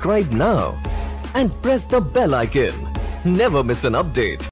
Subscribe now and press the bell icon. Never miss an update.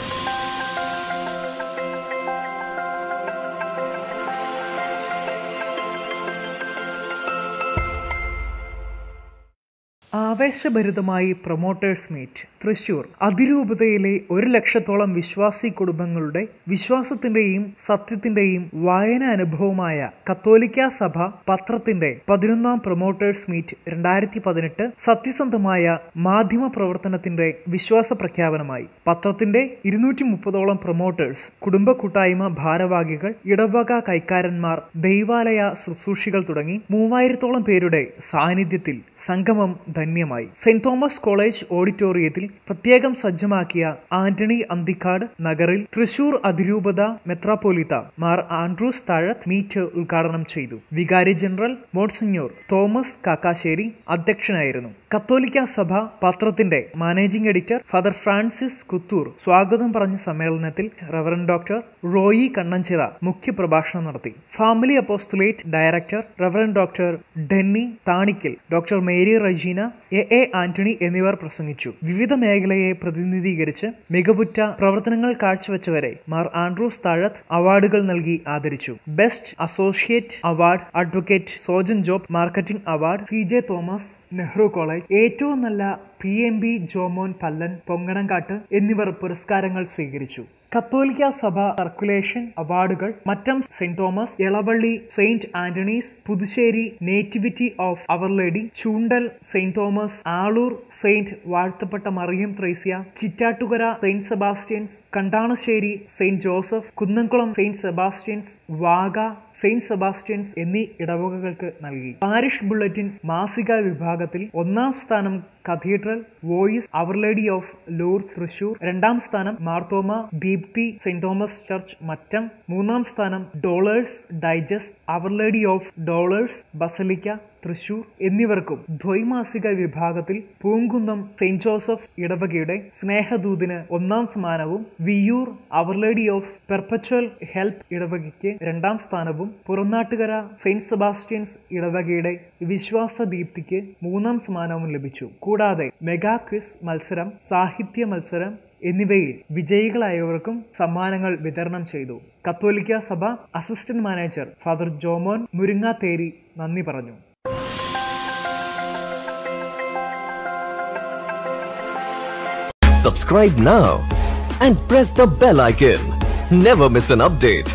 ആവേശഭരിതമായി promoters meet Thrissur അതിരൂപതയിലെ ഒരു ലക്ഷത്തോളം വിശ്വാസി കുടുംബങ്ങളുടെ വിശ്വാസത്തിന്റെയും സത്യത്തിന്റെയും വായന അനുഭവമായ കത്തോലിക്ക സഭ പത്രത്തിന്റെ പതിനൊന്നാം പ്രൊമോട്ടേഴ്സ് മീറ്റ് രണ്ടായിരത്തി പതിനെട്ട് സത്യസന്ധമായ മാധ്യമ പ്രവർത്തനത്തിന്റെ വിശ്വാസ പ്രഖ്യാപനമായി പത്രത്തിന്റെ ഇരുന്നൂറ്റി മുപ്പതോളം പ്രൊമോട്ടേഴ്സ് കുടുംബ കൂട്ടായ്മ ഭാരവാഹികൾ ഇടവക കൈക്കാരന്മാർ ദൈവാലയ ശുശ്രൂഷികൾ തുടങ്ങി മൂവായിരത്തോളം പേരുടെ സാന്നിധ്യത്തിൽ സംഗമം ധന്യമായി സെന്റ് തോമസ് കോളേജ് ഓഡിറ്റോറിയത്തിൽ പ്രത്യേകം സജ്ജമാക്കിയ ആന്റണി അന്തിക്കാട് നഗറിൽ തൃശൂർ അതിരൂപത മെത്രാപ്പോലിത്ത മാർ ആൻഡ്രൂസ് താഴത്ത് മീറ്റ് ഉദ്ഘാടനം ചെയ്തു വികാരി ജനറൽ മോൺസിഞ്ഞോർ തോമസ് കാക്കാശ്ശേരി അധ്യക്ഷനായിരുന്നു കത്തോലിക്ക സഭ പത്രത്തിന്റെ managing editor father Francis Kuthur സ്വാഗതം പറഞ്ഞ സമ്മേളനത്തിൽ റവറൻ ഡോക്ടർ റോയി കണ്ണഞ്ചിറ മുഖ്യപ്രഭാഷണം നടത്തി family apostolate director reverend doctor Denny Thanikkal doctor Mary Regina A A Antony എന്നിവർ പ്രസംഗിച്ചു വിവിധ മേഖലയെ പ്രതിനിധീകരിച്ച് മികവുറ്റ പ്രവർത്തനങ്ങൾ കാഴ്ചവെച്ചവരെ മാർ ആൻഡ്രൂസ് താഴത്ത് അവാർഡുകൾ നൽകി ആദരിച്ചു best associate award advocate Sojan Job marketing award C J Thomas Nehru college ഏറ്റവും നല്ല P M B Jomon Pallan Ponganamkattu എന്നിവർ പുരസ്കാരങ്ങൾ സ്വീകരിച്ചു കത്തോലിക്ക സഭ സർക്കുലേഷൻ അവാർഡുകൾ Mattam saint Thomas Elavally saint Antony's Puthussery nativity of our lady Choondal saint Thomas Aloor saint വാഴ്ത്തപ്പെട്ട Mariam Thresia Chittattukara saint Sebastian's Kandanassery saint Joseph Kunnamkulam saint Sebastian's Vaga saint Sebastian's എന്നീ ഇടവകകൾക്ക് നൽകി പാരിഷ് ബുള്ളറ്റിൻ മാസിക വിഭാഗത്തിൽ ഒന്നാം സ്ഥാനം cathedral voice our lady of ലൂർ തൃശൂർ രണ്ടാം സ്ഥാനം Marthoma Deepthi saint Thomas church Mattam മൂന്നാം സ്ഥാനം Dolours digest our lady of Dolours basilica Thrissur എന്നിവർക്കും ദ്വൈമാസിക വിഭാഗത്തിൽ പൂങ്കുന്നം സെയിന്റ് ജോസഫ് ഇടവകയുടെ സ്നേഹദൂതിന് ഒന്നാം സമ്മാനവും Viyyur our lady of perpetual help ഇടവകയ്ക്ക് രണ്ടാം സ്ഥാനവും പുറനാട്ടുകര സെയിന്റ് സെബാസ്റ്റ്യൻസ് ഇടവകയുടെ വിശ്വാസ ദീപ്തിക്ക് മൂന്നാം സമ്മാനവും ലഭിച്ചു കൂടാതെ മെഗാ ക്വിസ് മത്സരം സാഹിത്യ മത്സരം എന്നിവയിൽ വിജയികളായവർക്കും സമ്മാനങ്ങൾ വിതരണം ചെയ്തു Catholica Sabha assistant manager father Jomon Muringatheri നന്ദി പറഞ്ഞു Subscribe now and press the bell icon. Never miss an update.